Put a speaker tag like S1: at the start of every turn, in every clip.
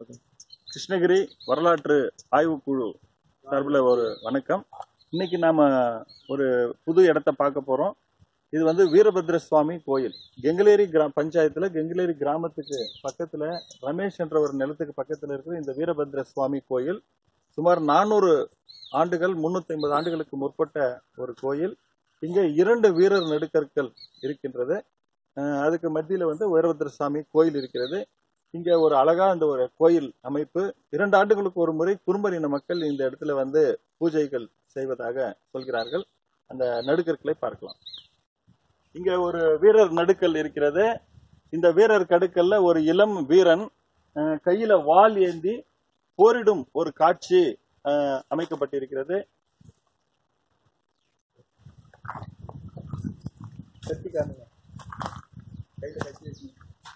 S1: கிருஷ்ணகிரி வரலாற்று ஆய்வுக்குழு சார்பில் ஒரு வணக்கம் இன்னைக்கு நாம ஒரு புது இடத்த பார்க்க போறோம் இது வந்து வீரபத்ர சுவாமி கோயில் கெங்கலேரி கிரா பஞ்சாயத்துல கெங்கலேரி கிராமத்துக்கு பக்கத்துல ரமேஷ் என்ற ஒரு நிலத்துக்கு பக்கத்துல இருக்கிற இந்த வீரபத்ர சுவாமி கோயில் சுமார் நானூறு ஆண்டுகள் முன்னூத்தி ஐம்பது ஆண்டுகளுக்கு முற்பட்ட ஒரு கோயில் இங்க இரண்டு வீரர் நெடுக்கற்கள் இருக்கின்றது அஹ் அதுக்கு மத்தியில வந்து வீரபத்ர சுவாமி கோயில் இருக்கிறது இங்க ஒரு அழகா இந்த ஒரு கோயில் அமைப்பு இரண்டு ஆண்டுகளுக்கு ஒரு முறை குறும்பரின மக்கள் இந்த இடத்துல வந்து பூஜைகள் செய்வதாக சொல்கிறார்கள் அந்த நடுக்கற்களை பார்க்கலாம் இங்க ஒரு வீரர் நடுக்கல் இருக்கிறது இந்த வீரர் கடுக்கல்ல ஒரு இளம் வீரன் அஹ், கையில வாள் ஏந்தி போரிடும் ஒரு காட்சி அஹ், அமைக்கப்பட்டிருக்கிறது கத்தி காணுங்க கையில கத்தி வச்சுங்க.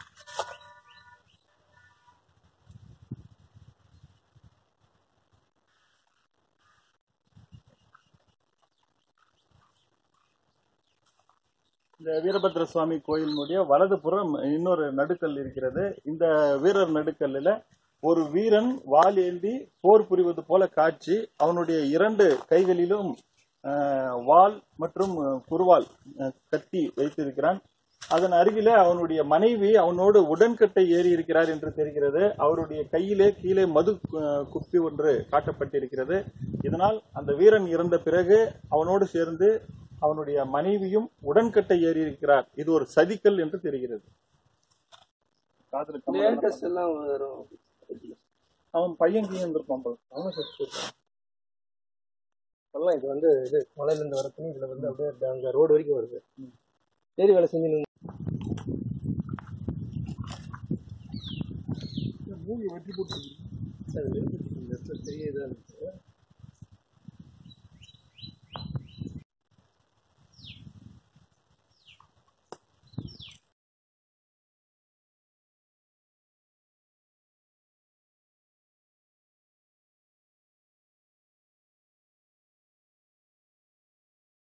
S1: இந்த வீரபத்ர சுவாமி கோயிலினுடைய வலதுபுறம் இன்னொரு நடுக்கல் இருக்கிறது இந்த வீரர் நடுக்கல்லில் ஒரு வீரன் வாள் ஏந்தி போர் புரிவது போல காட்சி அவனுடைய இரண்டு கைகளிலும் ஆஹ், வாள் மற்றும் அஹ், குருவால் அஹ், கத்தி வைத்திருக்கிறான் அதன் அருகிலே அவனுடைய மனைவி அவனோடு உடன்கட்டை ஏறி இருக்கிறார் என்று தெரிகிறது அவருடைய கையிலே கீழே மது அஹ், குப்பி ஒன்று காட்டப்பட்டிருக்கிறது இதனால் அந்த வீரன் இறந்த பிறகு அவனோடு சேர்ந்து அவனுடைய மனைவியும் உடன்கட்டை ஏறி இருக்கிறார் இது ஒரு சதிக்கல் என்று தெரிகிறது காதுல கம்பளம்
S2: லேட்டஸ்ட் எல்லாம் வரும்
S1: அவன் பையன் கீழே இருந்திருப்பான் போல. அவனும் செத்து போயிட்டான்.
S2: சொல்லலாம் இது வந்து இது மலையில இருந்து வர தண்ணி இதுல வந்து அப்படியே அங்க ரோடு வரைக்கும் வருது சரி வேலை செஞ்சு நின்னு-
S1: மூங்கி வெட்டி போட்டு
S2: அது வெறும் இந்த இடத்துல பெரிய இதா இருந்துச்சு